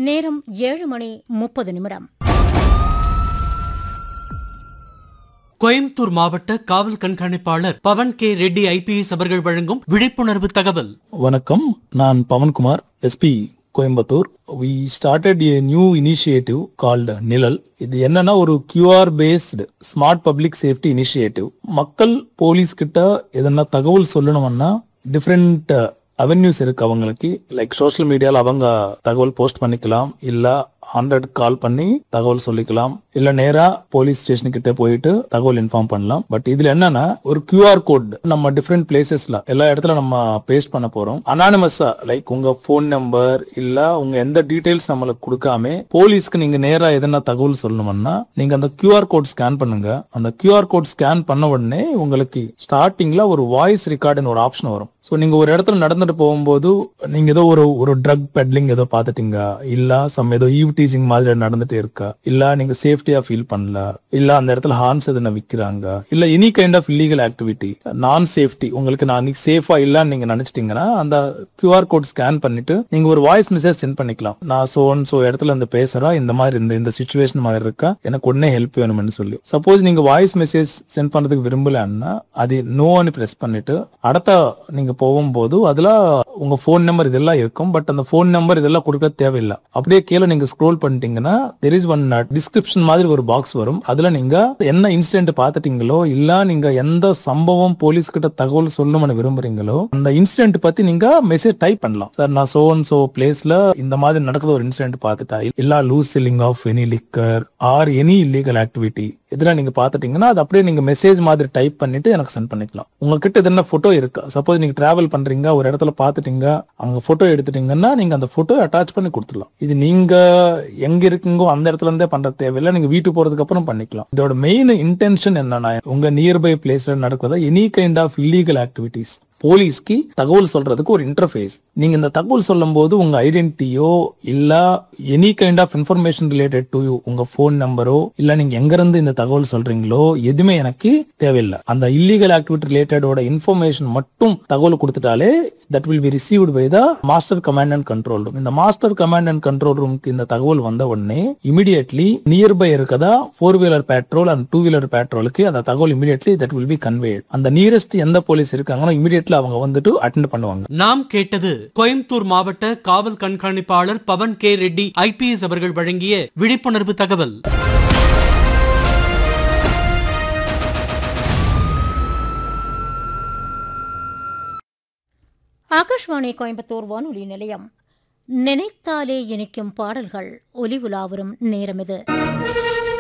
நேரம் ஏழு மணி முப்பது நிமிடம் கோயம்புத்தூர் மாவட்ட காவல் கண்காணிப்பாளர் பவன் கே ரெட்டி ஐபிஎஸ் அவர்கள் வழங்கும் விழிப்புணர்வு தகவல் வணக்கம் நான் Pavankumar SP Coimbatore we started a new initiative called நிழல் இது என்னன்னா ஒரு QR based smart public safety initiative மக்கள் போலீஸ் கிட்ட எதனா தகவல் சொல்லணும்னா டிஃப்ரெண்ட் அவென்யூஸ் இருக்கு அவங்களுக்கு லைக் சோஷியல் மீடியால அவங்க தகவல் போஸ்ட் பண்ணிக்கலாம் இல்ல ஹண்ட்ரட் கால் பண்ணி தகவல் சொல்லிக்கலாம் இல்ல நேரா போலீஸ் ஸ்டேஷன் கிட்ட போயிட்டு தகவல் இன்ஃபார்ம் பண்ணலாம் பட் இதுல என்னன்னா ஒரு கியூஆர் கோட் நம்ம டிஃப்ரெண்ட் பிளேசஸ்ல எல்லா இடத்துல நம்ம பேஸ்ட் பண்ண போறோம் அனானிமஸா லைக் உங்க ஃபோன் நம்பர் இல்ல உங்க எந்த டீடைல்ஸ் நம்மளுக்கு கொடுக்காம போலீஸ்க்கு நீங்க நேரா எதனா தகவல் சொல்லணும்னா நீங்க அந்த கியூஆர் கோட் ஸ்கேன் பண்ணுங்க அந்த கியூஆர் கோட் ஸ்கேன் பண்ண உடனே உங்களுக்கு ஸ்டார்டிங்ல ஒரு வாய்ஸ் ரெக்கார்டுன்னு ஒரு ஆப்ஷன் வரும் ஸோ நீங்க ஒரு இடத்துல நடந்துட்டு போகும்போது நீங்க ஏதோ ஒரு ஒரு ட்ரக் பெட்லிங் ஏதோ பாத்துட்டீங்க இல்ல சம் ஏதோ ஈவ் டீசிங் மாதிரி நடந்துட்டு இருக்கா இல்ல நீங்க சேஃப்டியா ஃபீல் பண்ணல இல்ல அந்த இடத்துல ஹார்ன்ஸ் எதுனா விக்கிறாங்க இல்ல any kind of illegal activity நான் சேஃப்டி உங்களுக்கு நான் அன்னைக்கு சேஃபா இல்லன்னு நீங்க நினைச்சிட்டீங்கன்னா அந்த கியூஆர் கோட் ஸ்கேன் பண்ணிட்டு நீங்க ஒரு வாய்ஸ் மெசேஜ் சென்ட் பண்ணிக்கலாம் நான் சோ சோ இடத்துல இருந்து பேசுறேன் இந்த மாதிரி இந்த இந்த சுச்சுவேஷன் மாதிரி இருக்கா எனக்கு உடனே ஹெல்ப் வேணும்னு சொல்லி சப்போஸ் நீங்க வாய்ஸ் மெசேஜ் சென்ட் பண்றதுக்கு விரும்பலன்னா அது நோன்னு பிரஸ் பண்ணிட்டு அடுத்த நீங்க போகும்போது அதுல உங்க ஃபோன் நம்பர் இதெல்லாம் இருக்கும் பட் அந்த ஃபோன் நம்பர் இதெல்லாம் கொடுக்க தேவையில்லை அப்படியே கீழே நீங்க ஸ்க்ரோல் பண்ணிட்டீங்கன்னா தெர் இஸ் ஒன் டிஸ்கிரிப்ஷன் மாதிரி ஒரு பாக்ஸ் வரும் அதுல நீங்க என்ன இன்சிடென்ட் பார்த்துட்டீங்களோ இல்ல நீங்க எந்த சம்பவம் போலீஸ் கிட்ட தகவல் சொல்லணும்னு விரும்புறீங்களோ அந்த இன்சிடென்ட் பத்தி நீங்க மெசேஜ் டைப் பண்ணலாம் சார் நான் சோ அண்ட் சோ பிளேஸ்ல இந்த மாதிரி நடக்கிற ஒரு இன்சிடென்ட் பார்த்துட்டா இல்ல loose selling of any liquor or any illegal activity இதெல்லாம் நீங்க பாத்துட்டீங்கன்னா அது அப்படியே நீங்க மெசேஜ் மாதிரி டைப் பண்ணிட்டு எனக்கு சென்ட் பண்ணிக்கலாம் உங்ககிட்ட இது என்ன போட்டோ இருக்கா சப்போஸ் நீங்க டிராவல் பண்றீங்க ஒரு இடத்துல பாத்துட்டீங்க அங்க போட்டோ எடுத்துட்டீங்கன்னா நீங்க அந்த போட்டோ அட்டாச் பண்ணி கொடுத்துடலாம் இது நீங்க எங்க இருக்கீங்கோ அந்த இடத்துல இருந்தே பண்ற தேவையில்லை நீங்க வீட்டுக்கு போறதுக்கு அப்புறம் பண்ணிக்கலாம் இதோட மெயின் இன்டென்ஷன் என்னன்னா உங்க நியர்பை பிளேஸ்ல நடக்கிறதா any kind of illegal activities போலீஸ்க்கு தகவல் சொல்றதுக்கு ஒரு இன்டர்ஃபேஸ் நீங்க இந்த தகவல் சொல்லும் போது உங்க ஐடென்டிட்டியோ இல்ல any kind of information related to you உங்க ஃபோன் நம்பரோ இல்ல நீங்க எங்க இருந்து இந்த தகவல் சொல்றீங்களோ எதுவுமே எனக்கு தேவையில்லை அந்த இல்லீகல் ஆக்டிவிட்டி ரிலேட்டடோட இன்ஃபர்மேஷன் மட்டும் தகவல் கொடுத்துட்டாலே that will be received by the master command and control room இந்த மாஸ்டர் கமாண்ட் அண்ட் கண்ட்ரோல் ரூமுக்கு இந்த தகவல் வந்த உடனே இமிடியட்லி நியர்பை இருக்கதா four wheeler patrol and two wheeler பேட்ரோலுக்கு அந்த தகவல் immediately that will be conveyed அந்த நியரஸ்ட் எந்த போலீஸ் இருக்காங்களோ இமிடியட்லி அவங்க வந்துட்டு அட்டென்ட் பண்ணுவாங்க நாம் கேட்டது கோயம்புத்தூர் மாவட்ட காவல் கண்காணிப்பாளர் பவன் கே ரெட்டி ஐபிஎஸ் அவர்கள் வழங்கிய விழிப்புணர்வு தகவல் ஆகாஷ்வாணி கோயம்புத்தூர் வானொலி நிலையம் நினைத்தாலே இனிக்கும் பாடல்கள் ஒலி உலாவரும் நேரம் இது